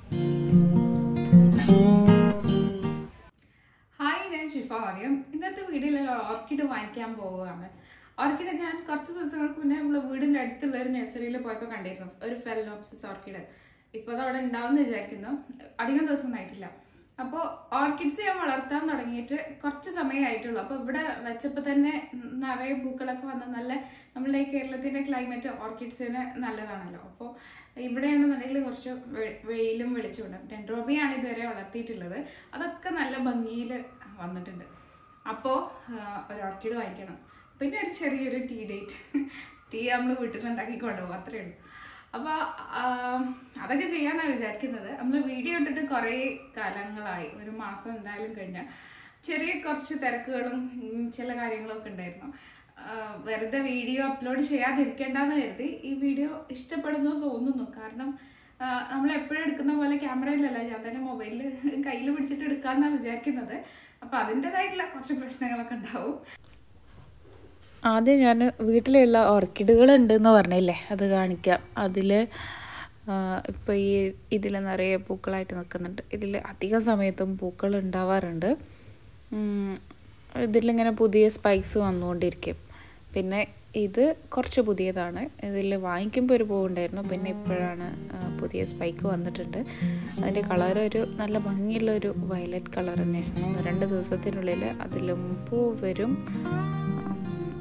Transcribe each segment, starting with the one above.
hi ഞാൻ ഷിഫ ആര്യം ഇന്നത്തെ വീഡിയോയിൽ ഓർക്കിഡ് വാങ്ങിക്കാൻ പോവുകയാണ് ഓർക്കിഡ് ഞാൻ കുറച്ച് ദിവസങ്ങൾക്ക് മുന്നേ നമ്മൾ വീടിന്റെ അടുത്തുള്ള ഒരു നഴ്സറിയിൽ പോയപ്പോൾ കണ്ടിരുന്നു ഒരു ഫെൽനോപ്സിസ് ഓർക്കിഡ് ഇപ്പോൾ അത് അവിടെ ഉണ്ടാവുമെന്ന് വിചാരിക്കുന്നു അധികം ദിവസം ആയിട്ടില്ല അപ്പോൾ ഓർക്കിഡ്സ് ഞാൻ വളർത്താൻ തുടങ്ങിയിട്ട് കുറച്ച് സമയമായിട്ടുള്ളൂ അപ്പോൾ ഇവിടെ വെച്ചപ്പോൾ തന്നെ നിറയെ പൂക്കളൊക്കെ വന്ന് നല്ല നമ്മളുടെ ഈ കേരളത്തിന്റെ ക്ലൈമറ്റ് ഓർക്കിഡ്സിന് നല്ലതാണല്ലോ അപ്പോൾ ഇവിടെയാണെന്നുണ്ടെങ്കിൽ കുറച്ച് വെ- വെയിലും വെളിച്ചമുണ്ട് ഡെൻഡ്രോബിയാണ് ഇതുവരെ വളർത്തിയിട്ടുള്ളത് അതൊക്കെ നല്ല ഭംഗിയിൽ വന്നിട്ടുണ്ട് അപ്പോൾ ഒരു ഓർക്കിഡ് വാങ്ങിക്കണം പിന്നെ ഒരു ചെറിയൊരു ടീ ഡേറ്റ് ടീ നമ്മൾ വീട്ടിൽ ഉണ്ടാക്കി കൊണ്ടുപോകും അത്രേ ഉള്ളൂ അപ്പോൾ അതൊക്കെ ചെയ്യാന്നാണ് വിചാരിക്കുന്നത് നമ്മൾ വീഡിയോ ഇട്ടിട്ട് കുറേ കാലങ്ങളായി ഒരു മാസം എന്തായാലും കഴിഞ്ഞ ചെറിയ കുറച്ച് തിരക്കുകളും ഉം, ചില കാര്യങ്ങളൊക്കെ ഉണ്ടായിരുന്നു ആ, വെറുതെ വീഡിയോ അപ്ലോഡ് ചെയ്യാതിരിക്കേണ്ടെന്ന് കരുതി ഈ വീഡിയോ ഇഷ്ടപ്പെടുന്നു തോന്നുന്നു കാരണം നമ്മൾ എപ്പോഴും എടുക്കുന്ന പോലെ ക്യാമറയിലല്ല ഞാൻ തന്നെ മൊബൈലിൽ കയ്യിൽ പിടിച്ചിട്ട് എടുക്കാമെന്നാണ് വിചാരിക്കുന്നത് അപ്പം അതിൻ്റെതായിട്ടുള്ള കുറച്ച് പ്രശ്നങ്ങളൊക്കെ ഉണ്ടാവും ആദ്യം ഞാൻ വീട്ടിലുള്ള ഓർക്കിഡുകൾ ഉണ്ടെന്ന് പറഞ്ഞില്ലേ അത് കാണിക്കാം അതിൽ ഇപ്പോൾ ഈ ഇതിൽ നിറയെ പൂക്കളായിട്ട് നിൽക്കുന്നുണ്ട് ഇതിൽ അധിക സമയത്തും പൂക്കൾ ഉണ്ടാവാറുണ്ട് ഉം, ഇതിലിങ്ങനെ പുതിയ സ്പൈസ് വന്നുകൊണ്ടിരിക്കും പിന്നെ ഇത് കുറച്ച് പുതിയതാണ് ഇതിൽ വാങ്ങിക്കുമ്പോൾ ഒരു പൂവുണ്ടായിരുന്നു പിന്നെ ഇപ്പോഴാണ് ആ, പുതിയ സ്പൈക്ക് വന്നിട്ടുണ്ട് അതിൻ്റെ കളർ ഒരു നല്ല ഭംഗിയുള്ള ഒരു വയലറ്റ് കളർ തന്നെയാണ് രണ്ട് ദിവസത്തിനുള്ളിൽ അതിലും പൂ വരും ഉം,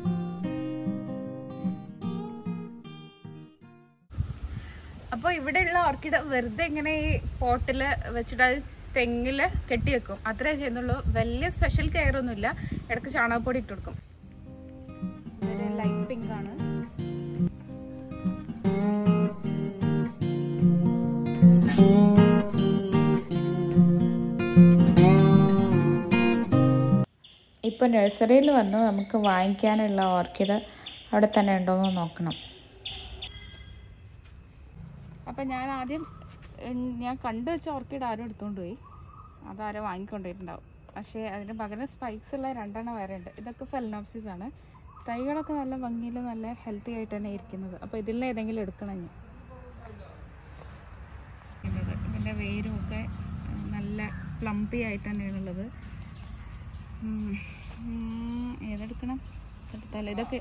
അപ്പോൾ ഇവിടെയുള്ള ഓർക്കിഡ് വെറുതെ ഇങ്ങനെ ഈ പോട്ടിൽ വെച്ചിട്ട് അത് തെങ്ങിൽ കെട്ടിവെക്കും അത്രേ ചെയ്യുന്നുള്ളൂ വലിയ സ്പെഷ്യൽ കെയർ ഒന്നുമില്ല ഇടയ്ക്ക് ചാണകപ്പൊടി ഇട്ട് കൊടുക്കും ഇതൊരു ലൈറ്റ് പിങ്ക് ആണ് ഇപ്പോൾ നഴ്സറിയിൽ വന്നു നമുക്ക് വാങ്ങിക്കാനുള്ള ഓർക്കിഡ് അവിടെ തന്നെ ഉണ്ടോയെന്ന് നോക്കണം അപ്പം ഞാൻ ആദ്യം ഉം, ഞാൻ കണ്ടു വെച്ച ഓർക്കിഡ് ആരും എടുത്തുകൊണ്ട് പോയി അതാരോ വാങ്ങിക്കൊണ്ടിട്ടുണ്ടാവും പക്ഷേ അതിന് പകരം സ്പൈക്സ് ഉള്ള രണ്ടെണ്ണം വേറെ ഉണ്ട് ഇതൊക്കെ ഫെലനോപ്സിസ് ആണ് തൈകളൊക്കെ നല്ല ഭംഗിയിൽ നല്ല ഹെൽത്തി ആയിട്ട് തന്നെ ഇരിക്കുന്നത് അപ്പോൾ ഇതിൽ ഏതെങ്കിലും എടുക്കണം ഞാൻ ഇത് ഇതിൻ്റെ വേരും ഒക്കെ ഉം, നല്ല പ്ലംപി ആയിട്ട് തന്നെയാണുള്ളത് ഉം, ഉം, ഏതെടുക്കണം എടുത്താലോ ഇതൊക്കെ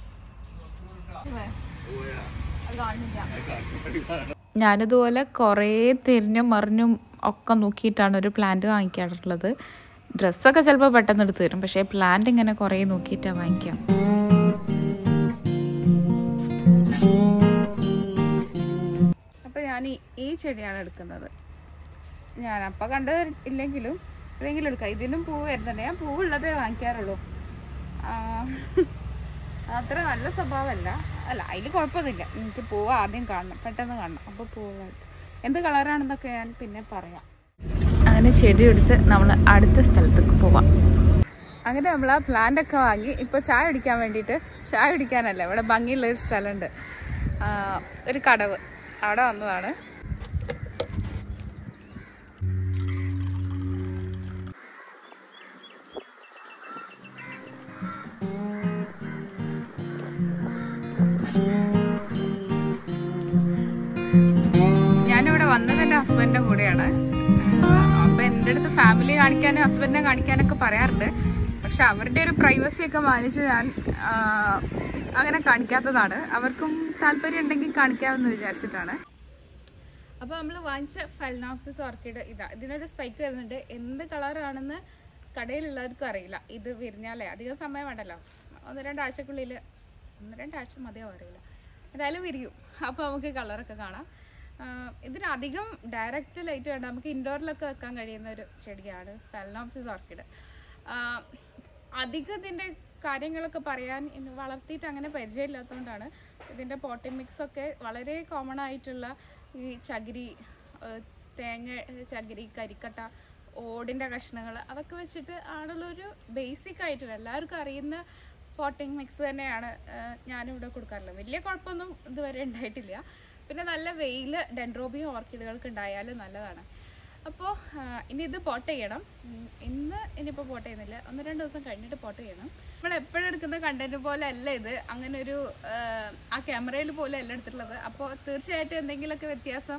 അത് കാണുന്നില്ല ഞാനിതുപോലെ കുറേ തിരിഞ്ഞും മറിഞ്ഞും ഒക്കെ നോക്കിയിട്ടാണ് ഒരു പ്ലാന്റ് വാങ്ങിക്കാറുള്ളത് ഡ്രസ്സൊക്കെ ചിലപ്പോൾ പെട്ടെന്ന് എടുത്ത് തരും പക്ഷേ പ്ലാന്റ് ഇങ്ങനെ കുറേ നോക്കിയിട്ടാണ് വാങ്ങിക്കാം അപ്പോൾ ഞാൻ ഈ ഈ ചെടിയാണ് എടുക്കുന്നത് ഞാൻ അപ്പം കണ്ടത് ഇല്ലെങ്കിലും എവിടെയെങ്കിലും എടുക്കാം ഇതിനും പൂവ് വരുന്നുണ്ട് ഞാൻ പൂവുള്ളതേ വാങ്ങിക്കാറുള്ളൂ ആ, അത്ര നല്ല സ്വഭാവമല്ല അല്ല അതിൽ കുഴപ്പമൊന്നുമില്ല എനിക്ക് പൂവ് ആദ്യം കാണണം പെട്ടെന്ന് കാണണം അപ്പോൾ പൂവ് എന്ത് കളറാണെന്നൊക്കെ ഞാൻ പിന്നെ പറയാം അങ്ങനെ ചെടി എടുത്ത് നമ്മൾ അടുത്ത സ്ഥലത്തേക്ക് പോവാം അങ്ങനെ നമ്മൾ ആ പ്ലാന്റ് ഒക്കെ വാങ്ങി ഇപ്പോൾ ചായ കുടിക്കാൻ വേണ്ടിയിട്ട് ചായ കുടിക്കാനല്ല ഇവിടെ ഭംഗിയുള്ള ഒരു സ്ഥലമുണ്ട് ആ, ഒരു കടവ് അവിടെ വന്നതാണ് ഞാനിവിടെ വന്നത് എൻ്റെ ഹസ്ബൻഡിൻ്റെ കൂടെയാണ് അപ്പം എൻ്റെ അടുത്ത് ഫാമിലി കാണിക്കാനും ഹസ്ബൻഡിനെ കാണിക്കാനൊക്കെ പറയാറുണ്ട് പക്ഷെ അവരുടെ ഒരു പ്രൈവസി ഒക്കെ മാനിച്ച് ഞാൻ ആ, അങ്ങനെ കാണിക്കാത്തതാണ് അവർക്കും താല്പര്യം ഉണ്ടെങ്കിൽ കാണിക്കാമെന്ന് വിചാരിച്ചിട്ടാണ് അപ്പോൾ നമ്മൾ വാങ്ങിച്ച ഫെൽനോക്സിസ് ഓർക്കിഡ് ഇതാ ഇതിനൊരു സ്പൈക്ക് വരുന്നുണ്ട് എന്ത് കളറാണെന്ന് കടയിലുള്ളവർക്കും അറിയില്ല ഇത് വിരിഞ്ഞാലേ അധികം സമയം വേണ്ടല്ലോ ഒന്ന് രണ്ടാഴ്ചക്കുള്ളിൽ ഒന്ന് രണ്ടാഴ്ച മതിയോ അറിയില്ല എന്തായാലും വിരിയും അപ്പോൾ നമുക്ക് കളറൊക്കെ കാണാം ആഹ് ഇതിന് അധികം ഡയറക്റ്റ് ലൈറ്റ് വേണ്ട നമുക്ക് ഇൻഡോറിലൊക്കെ വെക്കാൻ കഴിയുന്ന ഒരു ചെടിയാണ് ഫെൽനോപ്സിസ് ഓർക്കിഡ് അധികം ഇതിൻ്റെ കാര്യങ്ങളൊക്കെ പറയാൻ ഇന്ന് വളർത്തിയിട്ട് അങ്ങനെ പരിചയമില്ലാത്തതുകൊണ്ടാണ് ഇതിൻ്റെ പോട്ടിംഗ് മിക്സ് ഒക്കെ വളരെ കോമൺ ആയിട്ടുള്ള ഈ ചകിരി ആഹ് തേങ്ങ ചകിരി കരിക്കട്ട ഓടിൻ്റെ കഷ്ണങ്ങൾ അതൊക്കെ വെച്ചിട്ട് ആണുള്ളൊരു ബേസിക് ആയിട്ടുള്ള എല്ലാവർക്കും അറിയുന്ന പോട്ടിംഗ് മിക്സ് തന്നെയാണ് ആഹ് ഞാനിവിടെ കൊടുക്കാറുള്ളത് വലിയ കുഴപ്പമൊന്നും ഇതുവരെ ഉണ്ടായിട്ടില്ല പിന്നെ നല്ല വെയിൽ ഡെൻഡ്രോബിയും ഓർക്കിഡുകൾക്ക് ഉണ്ടായാലും നല്ലതാണ് അപ്പോൾ ഇനി ഇത് പോട്ട് ചെയ്യണം ഉം, ഇന്ന് ഇനിയിപ്പോൾ പോട്ട് ചെയ്യുന്നില്ല ഒന്ന് രണ്ട് ദിവസം കഴിഞ്ഞിട്ട് പോട്ട് ചെയ്യണം നമ്മൾ എപ്പോഴും എടുക്കുന്ന കണ്ടന്റ് പോലെ അല്ല ഇത് അങ്ങനെ ഒരു ആ, ആ ക്യാമറയിൽ പോലും അല്ല എടുത്തിട്ടുള്ളത് അപ്പോൾ തീർച്ചയായിട്ടും എന്തെങ്കിലുമൊക്കെ വ്യത്യാസം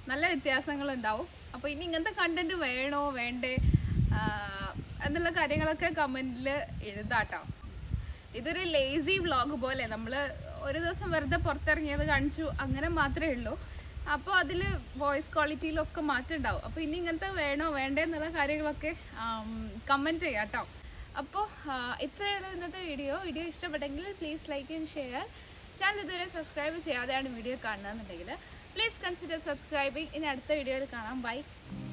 നല്ല വ്യത്യാസങ്ങൾ ഉണ്ടാവും അപ്പോൾ ഇനി ഇങ്ങനത്തെ കണ്ടന്റ് വേണോ വേണ്ടേ ആ, എന്നുള്ള കാര്യങ്ങളൊക്കെ കമൻറ്റിൽ എഴുതാട്ടോ ഇതൊരു ലേസി വ്ളോഗ് പോലെ നമ്മൾ ഒരു ദിവസം വെറുതെ പുറത്തിറങ്ങിയത് കാണിച്ചു അങ്ങനെ മാത്രമേ ഉള്ളൂ അപ്പോൾ അതിൽ വോയിസ് ക്വാളിറ്റിയിലൊക്കെ മാറ്റം ഉണ്ടാവും അപ്പോൾ ഇനി ഇങ്ങനത്തെ വേണോ വേണ്ടേ എന്നുള്ള കാര്യങ്ങളൊക്കെ കമൻറ്റ് ചെയ്യാം കേട്ടോ അപ്പോൾ ഇത്രയുള്ള ഇന്നത്തെ വീഡിയോ വീഡിയോ ഇഷ്ടപ്പെട്ടെങ്കിൽ please like and share channel ഇതുവരെ സബ്സ്ക്രൈബ് ചെയ്യാതെയാണ് വീഡിയോ കാണുന്നതെന്നുണ്ടെങ്കിൽ പ്ലീസ് കൺസിഡർ സബ്സ്ക്രൈബിങ് ഇനി അടുത്ത വീഡിയോയിൽ കാണാം ബൈ